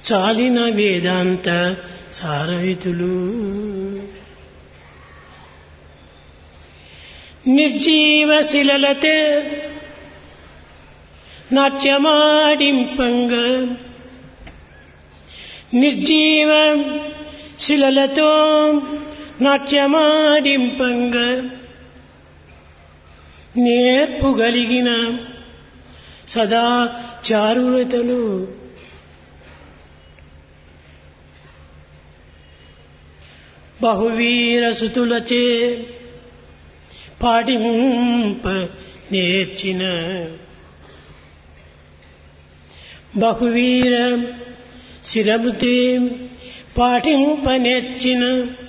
చాలిన వేదాంత సారహితులు నిర్జీవ శిలలతే నాట్యమాడింపంగ నిర్జీవ శిలలతో నాట్యమాడింపంగ నేర్పుగలిగిన సదా చారులతలు బహువీర సుతులచే పాటింప నేర్చిన బహువీర శిరముతే పాటింప నేర్చిన